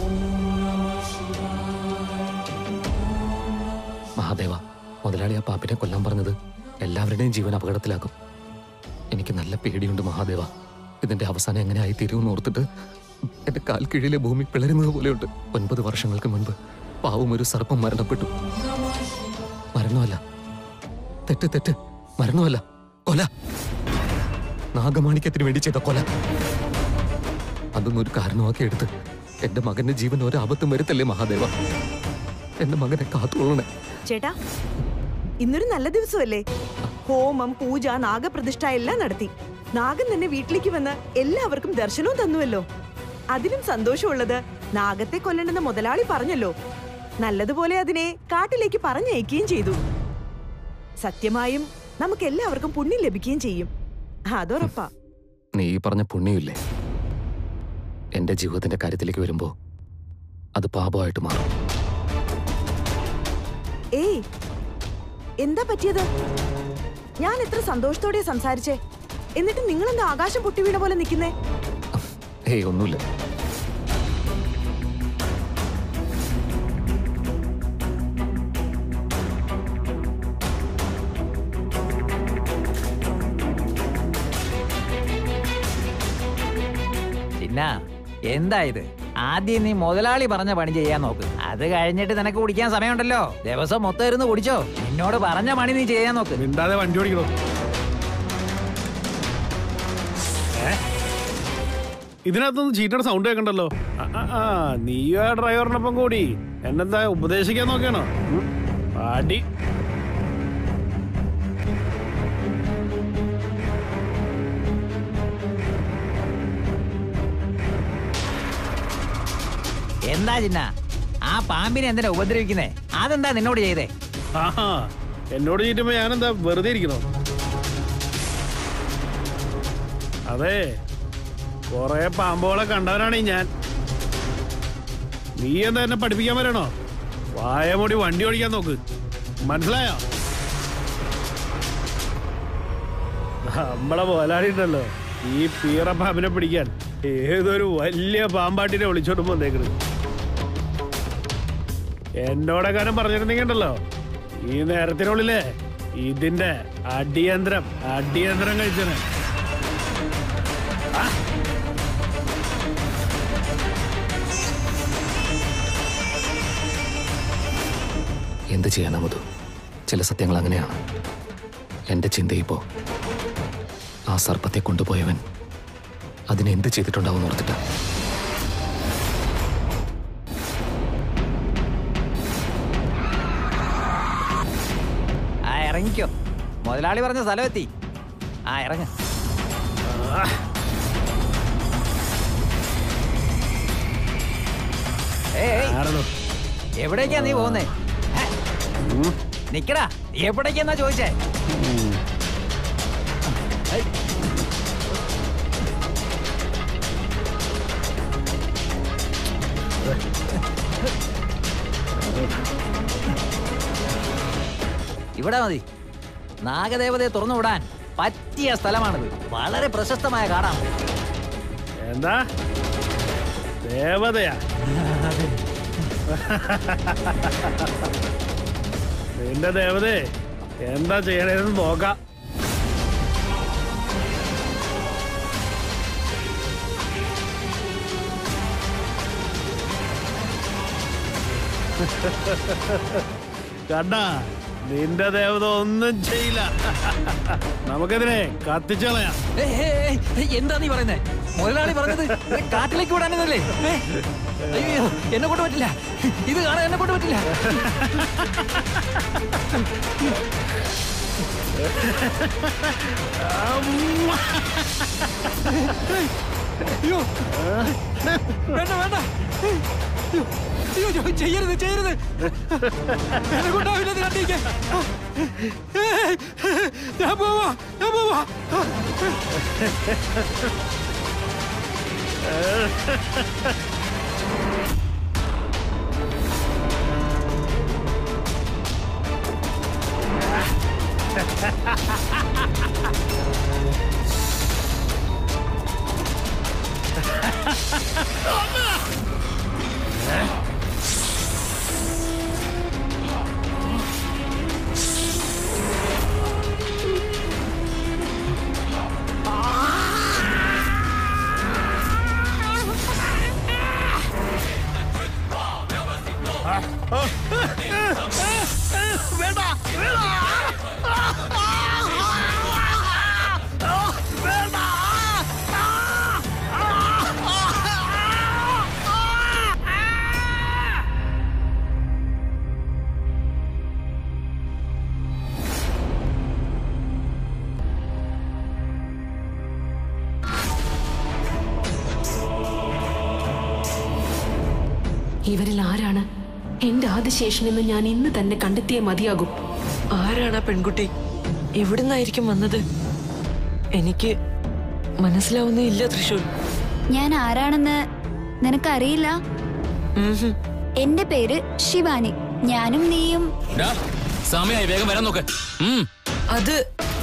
മഹാദേവ മുതലാളി ആ പാപ്പിനെ കൊല്ലാൻ പറഞ്ഞത് എല്ലാവരുടെയും ജീവൻ അപകടത്തിലാക്കും എനിക്ക് നല്ല പേടിയുണ്ട് മഹാദേവ ഇതിന്റെ അവസാനം എങ്ങനെ ആയിത്തീരുമെന്ന് ഓർത്തിട്ട് എന്റെ കാൽ കീഴിലെ ഭൂമി പിളരുന്നത് പോലെയുണ്ട് ഒൻപത് വർഷങ്ങൾക്ക് മുൻപ് പാവം ഒരു സർപ്പം മരണപ്പെട്ടു മരണമല്ല തെറ്റ് തെറ്റ് മരണമല്ല കൊല നാഗമാണിക്യത്തിന് വേണ്ടി ചെയ്ത കൊല അതൊന്നും ഒരു കാരണമാക്കി എടുത്ത് എന്റെ മകന്റെ ജീവൻ ഒരാപത്തും വരുത്തല്ലേ മഹാദേവ എന്റെ മകനെ കാത്തുകൊള്ളണേ ചേട്ടാ ഇന്നൊരു നല്ല ദിവസമല്ലേ ഹോമം പൂജ നാഗപ്രതിഷ്ഠ എല്ലാം നടത്തി നാഗൻ തന്നെ വീട്ടിലേക്ക് വന്ന് എല്ലാവർക്കും ദർശനവും തന്നുവല്ലോ അതിലും സന്തോഷമുള്ളത് നാഗത്തെ കൊല്ലണ്ടെന്ന് മുതലാളി പറഞ്ഞല്ലോ നല്ലതുപോലെ അതിനെ കാട്ടിലേക്ക് പറഞ്ഞയക്കുകയും ചെയ്തു സത്യമായും നമുക്ക് എല്ലാവർക്കും പുണ്യം ലഭിക്കുകയും ചെയ്യും അതുറപ്പാ നീ ഈ പറഞ്ഞ പുണ്യമില്ലേ എന്റെ ജീവിതത്തിന്റെ കാര്യത്തിലേക്ക് വരുമ്പോ അത് പാപമായിട്ട് മാറും ഏയ് എന്താ പറ്റിയത് ഞാൻ എത്ര സന്തോഷത്തോടെ സംസാരിച്ചേ എന്നിട്ട് നിങ്ങളെന്താ ആകാശം പൊട്ടി വീണ പോലെ നിൽക്കുന്നേ ഏയ് ഒന്നുമില്ല ചിന്ന എന്താ ഇത് ആദ്യം നീ മുതലാളി പറഞ്ഞ പണി ചെയ്യാൻ നോക്ക് അത് കഴിഞ്ഞിട്ട് നിനക്ക് കുടിക്കാൻ സമയമുണ്ടല്ലോ ദിവസം മൊത്തം ഇരുന്ന് കുടിച്ചോ എന്നോട് പറഞ്ഞ പണി നീ ചെയ്യാൻ നോക്ക് മിണ്ടാതെ വണ്ടി ഓടിക്കണോ ഏ? ഇതിനകത്തൊന്നും ചീറ്റയുടെ സൗണ്ട് കേൾക്കണ്ടല്ലോ ആ, ആ, ആ നീയോ ആ ഡ്രൈവറിനൊപ്പം കൂടി എന്നെന്താ ഉപദേശിക്കാൻ നോക്കിയാണോ ഉം, പാടി എന്താ ചിന്ന ആ പാമ്പിനെ എന്തിനാ ഉപദ്രവിക്കുന്നേ അതെന്താ നിന്നോട് ചെയ്തേ ആഹാ എന്നോട് ചീറ്റുമ്പോ ഞാനെന്താ വെറുതെ ഇരിക്കണോ അതെ കൊറേ പാമ്പുകളെ കണ്ടവനാണ് ഈ ഞാൻ നീ എന്താ എന്നെ പഠിപ്പിക്കാൻ വരണോ വായമൂടി വണ്ടി ഓടിക്കാൻ നോക്ക് മനസ്സിലായോ നമ്മളെ പോലാടി ഉണ്ടല്ലോ ഈ പീറ പാമ്പിനെ പിടിക്കാൻ ഏതൊരു വലിയ പാമ്പാട്ടിനെ വിളിച്ചോണ്ട് വന്നേക്കണ് എന്നോടെക്കാനും പറഞ്ഞിരുന്നെങ്കിൽ ഉണ്ടല്ലോ ഈ നേരത്തിനുള്ളിലേ ഇതിന്റെ അടിയന്തരം അടിയന്തരം കഴിച്ചനെ എന്ത് ചെയ്യാനാ മധു ചില സത്യങ്ങൾ അങ്ങനെയാണ് എന്റെ ചിന്തയിപ്പോ ആ സർപ്പത്തെ കൊണ്ടുപോയവൻ അതിനെ എന്ത് ചെയ്തിട്ടുണ്ടാവും ഓർത്തിട്ട് ആ ഇറങ്ങിക്കോ മുതലാളി പറഞ്ഞ സ്ഥലം എത്തി ആ ഇറങ്ങ ആരണോ എവിടേക്കാ നീ പോകുന്നേ ഹേ? നിക്കടാ എവിടേക്കെന്നാ ചോദിച്ചേ ഏയ്. ഇവിടെ മതി നാഗദേവതയെ തുറന്നു വിടാൻ പറ്റിയ സ്ഥലമാണിത് വളരെ പ്രശസ്തമായ കാടാണ് എന്താ ദേവതയാ നിന്റെ ദേവതേ എന്താ ചെയ്യണേന്ന് നോക്കാം കണ്ടാ നിന്റെ ദേവത ഒന്നും ചെയ്യില്ല നമുക്കെതിരെ കത്തിച്ചളയാം ഏയ്, ഏയ്, ഏയ്, എന്താ നീ പറയുന്നേ മുതലാളി പറഞ്ഞത് ഇത് കാട്ടിലേക്ക് വിടാനെന്നല്ലേ ഏ? അയ്യോ എന്നെ കൊണ്ട് പറ്റില്ല ഇത് കാണാൻ എന്നെ കൊണ്ട് പറ്റില്ല അയ്യോ വേണ്ട വേണ്ട അയ്യോ, അയ്യോ അയ്യോ, ചെയ്യരുത് ചെയ്യരുത് എന്നെ കൊണ്ടാവില്ല ഇത് കണ്ടിരിക്കാൻ ഏയ്, ഞാൻ പോവാ ഞാൻ പോവാ വേണ്ട വേണ്ട വേണ്ട ഇവരിൽ ആരാണ് എന്റെ ആദിശേഷനെന്ന് ഞാൻ ഇന്ന് തന്നെ കണ്ടെത്തിയേ മതിയാകും ആരാണ് ആ പെൺകുട്ടി എവിടുന്നായിരിക്കും വന്നത് എനിക്ക് മനസ്സിലാവുന്നേ ഇല്ല തൃശൂർ ഞാൻ ആരാണെന്ന് നിനക്കറിയില്ല എന്റെ പേര് ശിവാനി ഞാനും നീയും ഡാ, സമയായി വേഗം വരാൻ നോക്ക് ഉം. അത്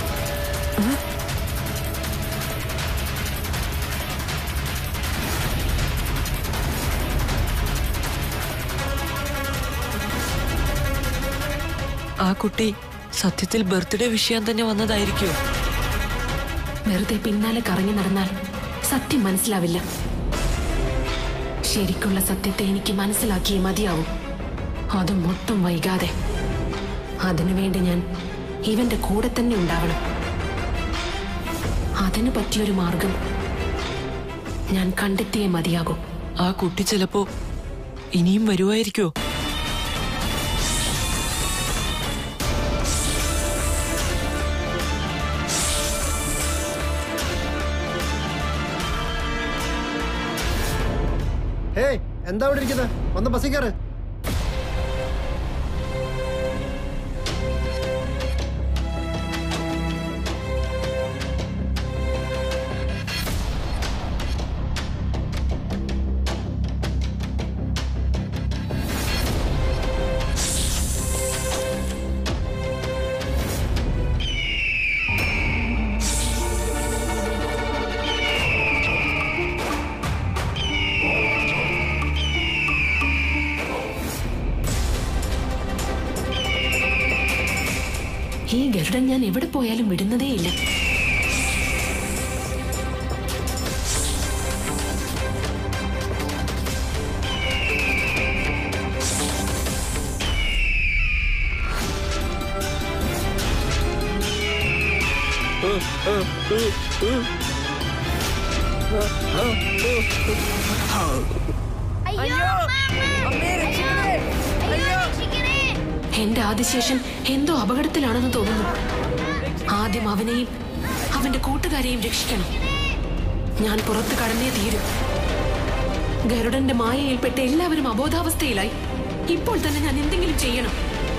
ആ കുട്ടി സത്യത്തിൽ ബർത്ത്ഡേ വിഷയം തന്നെ വന്നതായിരിക്കുമോ വെറുതെ പിന്നാലെ കറങ്ങി നടന്നാൽ സത്യം മനസ്സിലാവില്ല ശരിക്കുള്ള സത്യത്തെ എനിക്ക് മനസ്സിലാക്കിയേ മതിയാവും അതും ഒട്ടും വൈകാതെ അതിനുവേണ്ടി ഞാൻ ഇവന്റെ കൂടെ തന്നെ ഉണ്ടാവണം അതിനു പറ്റിയൊരു മാർഗം ഞാൻ കണ്ടെത്തിയേ മതിയാകും ആ കുട്ടി ചിലപ്പോ ഇനിയും വരുമായിരിക്കോ ഹേയ് എന്താ ഇവിടെ ഇരിക്കുന്നത് വന്ന് ബസ്സിൽ കയറ് ഈ ഗരുഡൻ ഞാൻ എവിടെ പോയാലും വിടുന്നതേയില്ല എന്റെ ആദിശേഷൻ എന്തോ അപകടത്തിലാണെന്ന് തോന്നുന്നു ആദ്യം അവനെയും അവന്റെ കൂട്ടുകാരെയും രക്ഷിക്കണം ഞാൻ പുറത്തു കടന്നേ തീരും ഗരുഡന്റെ മായയിൽപ്പെട്ട് എല്ലാവരും അബോധാവസ്ഥയിലായി ഇപ്പോൾ തന്നെ ഞാൻ എന്തെങ്കിലും ചെയ്യണം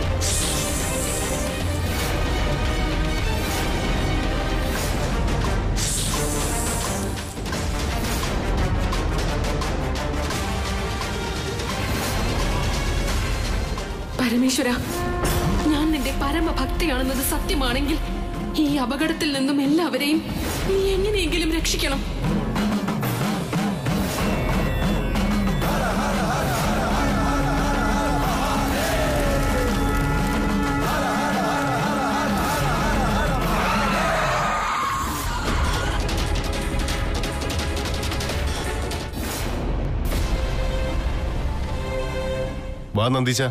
പരമേശ്വര ഞാൻ നിന്റെ പരമഭക്തിയാണെന്നത് സത്യമാണെങ്കിൽ ഈ അപകടത്തിൽ നിന്നും എല്ലാവരെയും നീ എങ്ങനെയെങ്കിലും രക്ഷിക്കണം വാ നന്ദിച്ച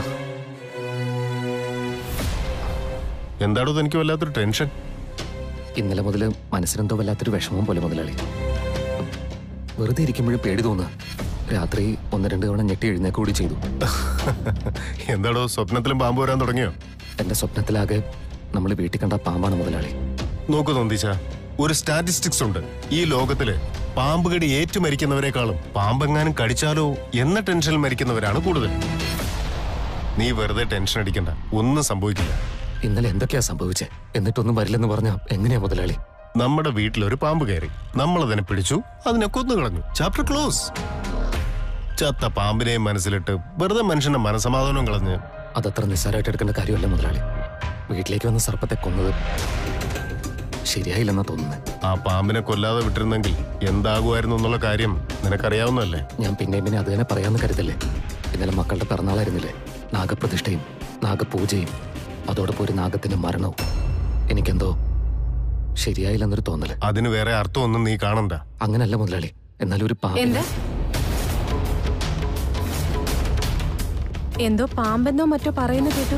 എന്താടോ എനിക്ക് വല്ലാത്തൊരു ടെൻഷൻ ഇന്നലെ മുതൽ മനസ്സിനെന്തോ വല്ലാത്തൊരു വിഷമം പോലെ മുതലാളി വെറുതെ ഇരിക്കുമ്പോഴും പേടി തോന്നുക രാത്രി ഒന്ന് രണ്ട് തവണ ഞെട്ടി എഴുന്നേക്ക് കൂടി ചെയ്തു എന്താടോ സ്വപ്നത്തിലും പാമ്പ് വരാൻ തുടങ്ങിയോ എന്റെ സ്വപ്നത്തിലാകെ നമ്മൾ വീട്ടിൽ കണ്ട പാമ്പാണ് മുതലാളി നോക്കൂ നന്ദിച്ച ഒരു സ്റ്റാറ്റിസ്റ്റിക്സ് ഉണ്ട് ഈ ലോകത്തില് പാമ്പ് കടി ഏറ്റു മരിക്കുന്നവരെക്കാളും പാമ്പെങ്ങാനും കടിച്ചാലോ എന്ന ടെൻഷനിൽ മരിക്കുന്നവരാണ് കൂടുതൽ നീ വെറുതെ ടെൻഷൻ അടിക്കണ്ട ഒന്നും സംഭവിക്കില്ല ഇന്നലെ എന്തൊക്കെയാ സംഭവിച്ചേ എന്നിട്ടൊന്നും വരില്ലെന്ന് പറഞ്ഞ എങ്ങനെയാ മുതലാളി നമ്മുടെ വീട്ടിലൊരു പാമ്പ് കയറി നമ്മൾ അതിനെ പിടിച്ചു അതിനെ കൊന്നു കളഞ്ഞു ചാപ്റ്റർ ക്ലോസ് ചത്ത പാമ്പിനെയും മനസ്സിലിട്ട് വെറുതെ മനുഷ്യന്റെ മനസമാധാനം കളഞ്ഞ് അതത്ര നിസ്സാരമായിട്ട് എടുക്കേണ്ട കാര്യമല്ല മുതലാളി വീട്ടിലേക്ക് വന്ന സർപ്പത്തെ കൊന്നത് ശരിയായില്ലെന്നാ തോന്നുന്നത് ആ പാമ്പിനെ കൊല്ലാതെ വിട്ടിരുന്നെങ്കിൽ എന്താകുമായിരുന്നു എന്നുള്ള കാര്യം നിനക്കറിയാവുന്നല്ലേ ഞാൻ പിന്നെയും പിന്നെ അത് തന്നെ പറയാന്ന് കരുതല്ലേ ഇന്നലെ മക്കളുടെ പിറന്നാളായിരുന്നില്ലേ നാഗപ്രതിഷ്ഠയും നാഗപൂജയും അതോടൊപ്പം ഒരു നാഗത്തിന്റെ മരണവും എനിക്കെന്തോ ശരിയായില്ലെന്നൊരു തോന്നല് അതിന് വേറെ അർത്ഥമൊന്നും നീ കാണണ്ട അങ്ങനല്ല മുതലാളി എന്നാലും ഒരു പാമ്പ് എന്താ എന്തോ പാമ്പെന്നോ മറ്റോ പറയുന്നു കേട്ടു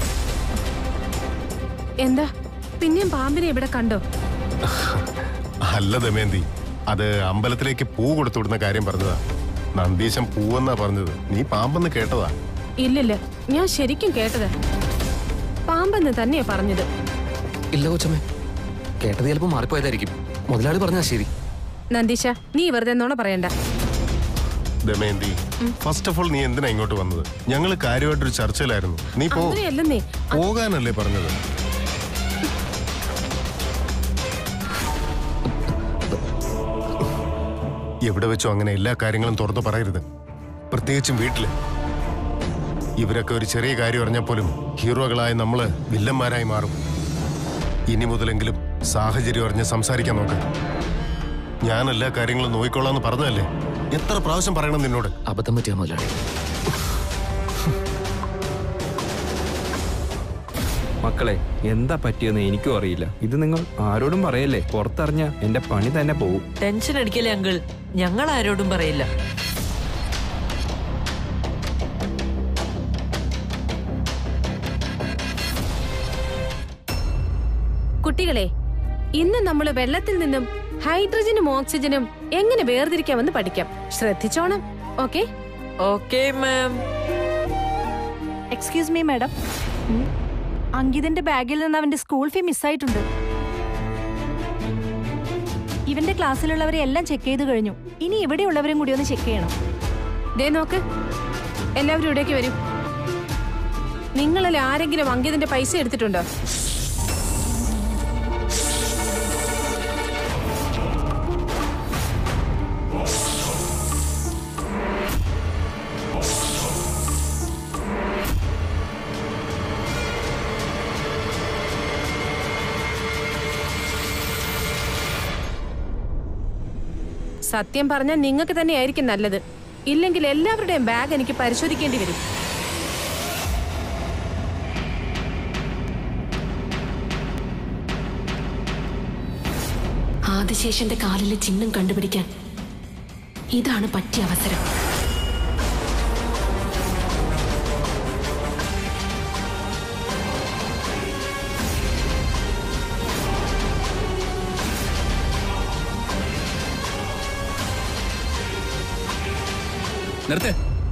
എന്താ പിന്നെയും പാമ്പിനെ ഇവിടെ കണ്ടോ അല്ല ദമയന്തി അത് അമ്പലത്തിലേക്ക് പൂ കൊടുത്തുവിടുന്ന കാര്യം പറഞ്ഞതാ നന്ദീശൻ പൂവെന്നാ പറഞ്ഞത് നീ പാമ്പെന്ന് കേട്ടതാ ഇല്ലില്ല ഞാൻ ശരിക്കും കേട്ടത് പാമ്പെന്ന് തന്നെയാ പറഞ്ഞത് ഇല്ല കൊച്ചമ്മേ കേട്ടത് ചിലപ്പോൾ മാറിപ്പോയതായിരിക്കും മുതലാളി പറഞ്ഞാ ശരി നന്ദീശ നീ വെറുതെ നോണ പറയണ്ട ദമയന്തി ഫസ്റ്റ് ഓഫ് ഓൾ നീ എന്തിനാ ഇങ്ങോട്ട് വന്നത് ഞങ്ങൾ കാര്യമായിട്ടൊരു ചർച്ചയിലായിരുന്നു നീ പോ അങ്ങനെയല്ലെന്നേ പോകാനല്ലേ പറഞ്ഞത് എവിടെ വെച്ചോ അങ്ങനെ എല്ലാ കാര്യങ്ങളും തുറന്നു പറയരുത് പ്രത്യേകിച്ചും വീട്ടില് ഇവരൊക്കെ ഒരു ചെറിയ കാര്യം അറിഞ്ഞാൽ പോലും ഹീറോകളായ നമ്മള് വില്ലന്മാരായി മാറും ഇനി മുതലെങ്കിലും സാഹചര്യം അറിഞ്ഞ് സംസാരിക്കാൻ നോക്ക് ഞാൻ എല്ലാ കാര്യങ്ങളും നോക്കിക്കൊള്ളാന്ന് പറഞ്ഞതല്ലേ എത്ര പ്രാവശ്യം പറയണം നിന്നോട് അബദ്ധം പറ്റിയാ മുതലാളി മക്കളെ എന്താ പറ്റിയെന്ന് എനിക്കും അറിയില്ല ഇത് നിങ്ങൾ ആരോടും പറയല്ലേ പുറത്തറിഞ്ഞ എന്റെ പണി തന്നെ പോവും ടെൻഷൻ അടിക്കല്ലേ അങ്കിൾ ഞങ്ങൾ ആരോടും പറയില്ല കുട്ടികളെ ഇന്ന് നമ്മൾ വെള്ളത്തിൽ നിന്നും ഹൈഡ്രജനും ഓക്സിജനും എങ്ങനെ വേർതിരിക്കാമെന്ന് പഠിക്കാം ശ്രദ്ധിച്ചോണം okay okay ma'am excuse me madam അങ്കിതിന്റെ ബാഗിൽ നിന്ന് അവന്റെ സ്കൂൾ ഫീ മിസ്സായിട്ടുണ്ട് ഇവന്റെ ക്ലാസ്സിലുള്ളവരെ എല്ലാം ചെക്ക് ചെയ്ത് കഴിഞ്ഞു ഇനി ഇവിടെയുള്ളവരും കൂടി ഒന്ന് ചെക്ക് ചെയ്യണം ദേ നോക്ക് എല്ലാവരും ഇവിടേക്ക് വരും നിങ്ങളിൽ ആരെങ്കിലും അങ്കിതിന്റെ പൈസ എടുത്തിട്ടുണ്ടോ സത്യം പറഞ്ഞാൽ നിങ്ങൾക്ക് തന്നെയായിരിക്കും നല്ലത് ഇല്ലെങ്കിൽ എല്ലാവരുടെയും ബാഗ് എനിക്ക് പരിശോധിക്കേണ്ടി വരും ആദിശേഷന്റെ കാലിലെ ചിഹ്നം കണ്ടുപിടിക്കാൻ ഇതാണ് പറ്റിയ അവസരം നിർത്ത്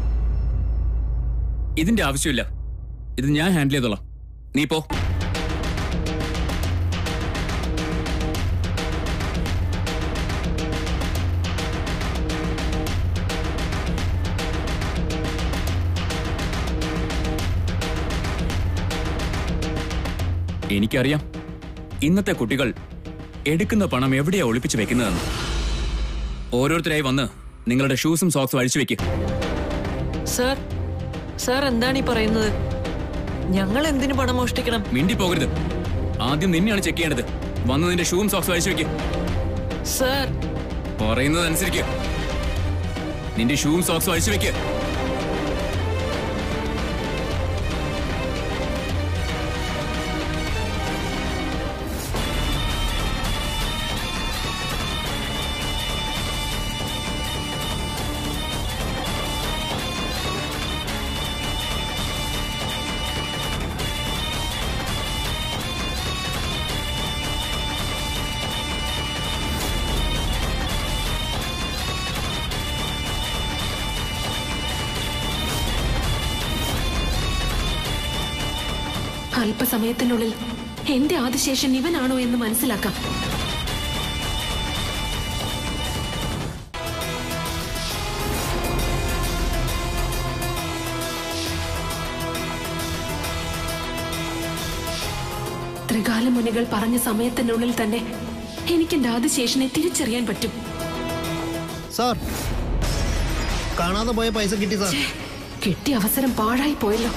ഇതിന്റെ ആവശ്യമില്ല ഇത് ഞാൻ ഹാൻഡിൽ ചെയ്തോളാം നീ പോ എനിക്കറിയാം ഇന്നത്തെ കുട്ടികൾ എടുക്കുന്ന പണം എവിടെയാ ഒളിപ്പിച്ചു വെക്കുന്നതെന്ന് ഓരോരുത്തരായി വന്ന് നിങ്ങളുടെ ഷൂസും സോക്സും അഴിച്ചു വെക്ക് സാർ സാർ എന്താണ് ഈ പറയുന്നത് ഞങ്ങൾ എന്തിനു പണം മോഷ്ടിക്കണം മിണ്ടി പോകരുത് ആദ്യം നിന്നെയാണ് ചെക്ക് ചെയ്യേണ്ടത് വന്ന് നിന്റെ ഷൂവും സോക്സും അഴിച്ചു വെക്ക് സാർ പറയുന്നത് അനുസരിക്ക് നിന്റെ ഷൂവും സോക്സും അഴിച്ചു വെക്ക് അല്പസമയത്തിനുള്ളിൽ എന്റെ ആദിശേഷൻ ഇവനാണോ എന്ന് മനസ്സിലാക്കാം ത്രികാലമുനികൾ പറഞ്ഞ സമയത്തിനുള്ളിൽ തന്നെ എനിക്ക് എന്റെ ആദിശേഷനെ തിരിച്ചറിയാൻ പറ്റും സാർ കാണാതെ പോയ പൈസ കിട്ടി സാർ കിട്ടിയ അവസരം പാഴായി പോയല്ലോ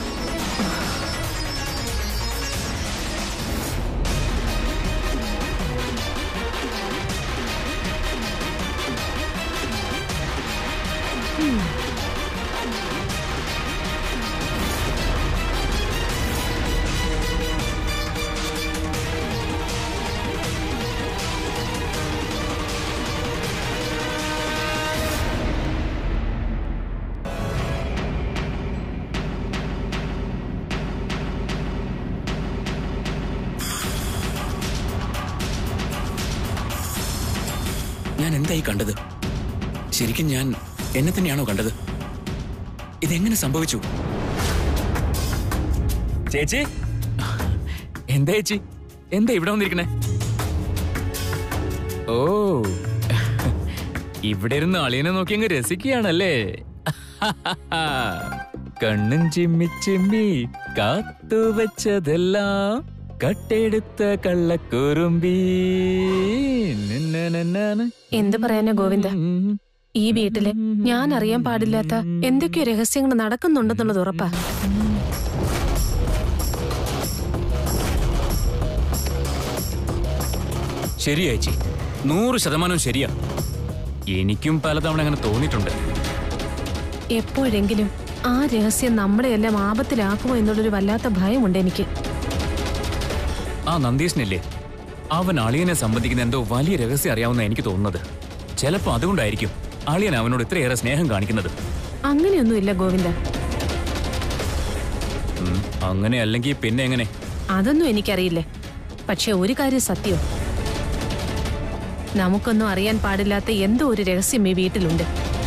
ഞാൻ എന്തായി കണ്ടത് ശരിക്കും ഞാൻ എന്നെ തന്നെയാണോ കണ്ടത് ഇതെങ്ങനെ സംഭവിച്ചു ചേച്ചി എന്താ ചേച്ചി എന്താ ഇവിടെ വന്നിരിക്കണേ ഓ ഇവിടെ ഇരുന്ന് അളിയനെ നോക്കി അങ്ങ് രസിക്കുകയാണല്ലേ കണ്ണും ചിമ്മി ചിമ്മി കാത്തുവച്ചതെല്ലാം കട്ടെടുത്ത കള്ളക്കുറുമ്പി നിന്നനനാന. എന്ത് പറയാനാ ഗോവിന്ദ ഈ വീട്ടില് ഞാൻ അറിയാൻ പാടില്ലാത്ത എന്തൊക്കെയോ രഹസ്യങ്ങൾ നടക്കുന്നുണ്ടെന്നുള്ളത് ഉറപ്പാ ശരിയാ ചേച്ചി നൂറ് ശതമാനം ശരിയാ എനിക്കും പലതവണ അങ്ങനെ തോന്നിയിട്ടുണ്ട് എപ്പോഴെങ്കിലും ആ രഹസ്യം നമ്മളെയെല്ലാം ആപത്തിലാക്കുമോ എന്നുള്ളൊരു വല്ലാത്ത ഭയമുണ്ട് എനിക്ക് ആ നന്ദീഷിനില്ലേ അവൻ അളിയനെ സംബന്ധിക്കുന്ന എന്തോ വലിയ രഹസ്യം അറിയാവുന്ന എനിക്ക് തോന്നുന്നത് ചിലപ്പോ അതുകൊണ്ടായിരിക്കും അളിയൻ അവനോട് ഇത്രയേറെ സ്നേഹം കാണിക്കുന്നത് അങ്ങനെയൊന്നുമില്ല ഗോവിന്ദ ഉം, അങ്ങനെ അല്ലെങ്കിൽ പിന്നെ എങ്ങനെ അതൊന്നും എനിക്കറിയില്ലേ പക്ഷെ ഒരു കാര്യം സത്യം നമുക്കൊന്നും അറിയാൻ പാടില്ലാത്ത എന്തോ ഒരു രഹസ്യം ഈ വീട്ടിലുണ്ട്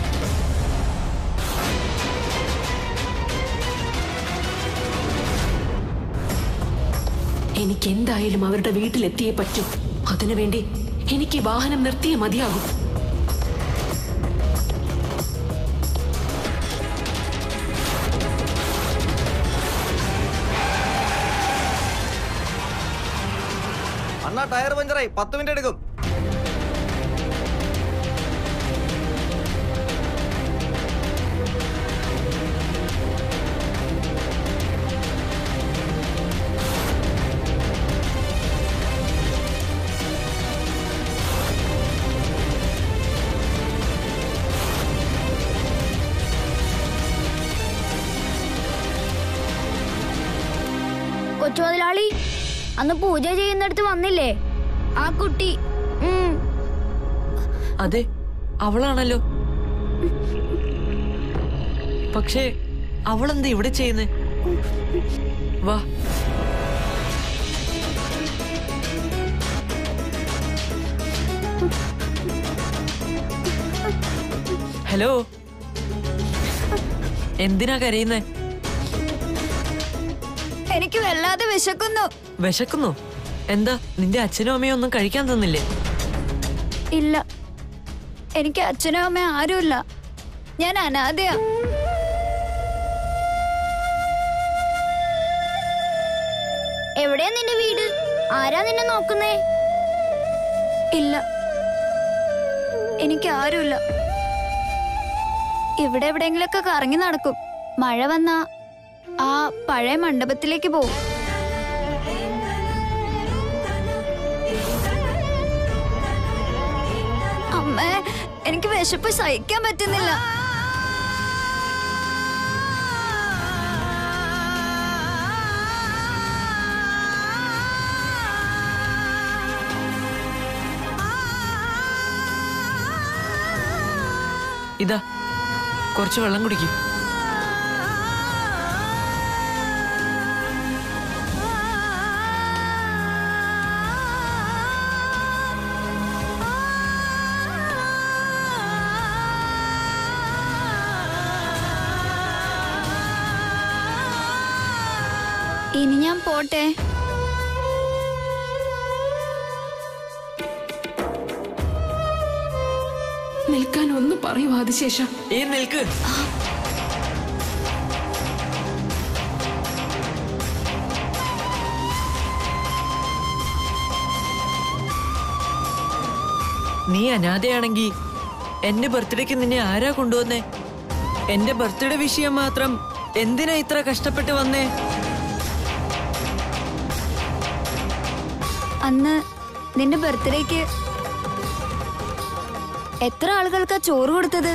എനിക്ക് എന്തായാലും അവരുടെ വീട്ടിലെത്തിയേ പറ്റൂ അതിനുവേണ്ടി എനിക്ക് ഈ വാഹനം നിർത്തിയേ മതിയാകും അണ്ണാ ടയർ പഞ്ചറായി പത്ത് മിനിറ്റ് എടുക്കും കൊച്ചു മുതലാളി അന്ന് പൂജ ചെയ്യുന്നിടത്ത് വന്നില്ലേ ആ കുട്ടി ഉം. അതെ അവളാണല്ലോ പക്ഷേ അവളെന്താ ഇവിടെ ചെയ്യുന്നേ വാ ഹലോ എന്തിനാ കരയുന്നേ എനിക്ക് വല്ലാതെ വിശക്കുന്നു വിശക്കുന്നു എന്താ നിന്റെ അച്ഛനും അമ്മയും ഒന്നും കഴിക്കാൻ തന്നില്ലേ ഇല്ല എനിക്ക് അച്ഛനും അമ്മയും ആരുമില്ല ഞാൻ അനാഥയാ എവിടെയാ നിന്റെ വീട് ആരാ നിന്നെ നോക്കുന്നേ ഇല്ല എനിക്ക് ആരുമില്ല ഇവിടെ എവിടെയെങ്കിലൊക്കെ കറങ്ങി നടക്കും മഴ വന്നാ ആ പഴയ മണ്ഡപത്തിലേക്ക് പോവും അമ്മേ എനിക്ക് വിശപ്പ് സഹിക്കാൻ പറ്റുന്നില്ല ഇതാ കുറച്ച് വെള്ളം കുടിക്കും ഇനി ഞാൻ പോട്ടെ നിൽക്കാൻ ഒന്ന് പറയൂ ആദിശേഷം ഏ നിൽക്ക് നീ അനാഥയാണെങ്കി എന്റെ ബർത്ത്ഡേക്ക് നിന്നെ ആരാ കൊണ്ടുവന്നേ എന്റെ ബർത്ത്ഡേ വിഷയം മാത്രം എന്തിനാ ഇത്ര കഷ്ടപ്പെട്ട് വന്നേ അന്ന് നിന്റെ ബർത്ത്ഡേക്ക് എത്ര ആളുകൾക്കാ ചോറ് കൊടുത്തത്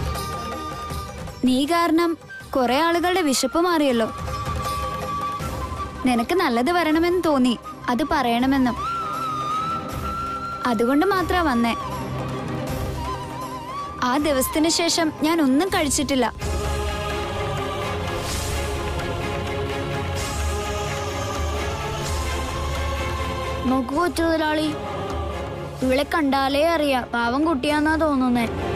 നീ കാരണം കുറെ ആളുകളുടെ വിശപ്പ് മാറിയല്ലോ നിനക്ക് നല്ലത് വരണമെന്ന് തോന്നി അത് പറയണമെന്നും അതുകൊണ്ട് മാത്രാ വന്നേ ആ ദിവസത്തിന് ശേഷം ഞാൻ ഒന്നും കഴിച്ചിട്ടില്ല നോക്കൂ മുതലാളി ഇവളെ കണ്ടാലേ അറിയാം പാവം കുട്ടിയാന്നാ തോന്നുന്നേ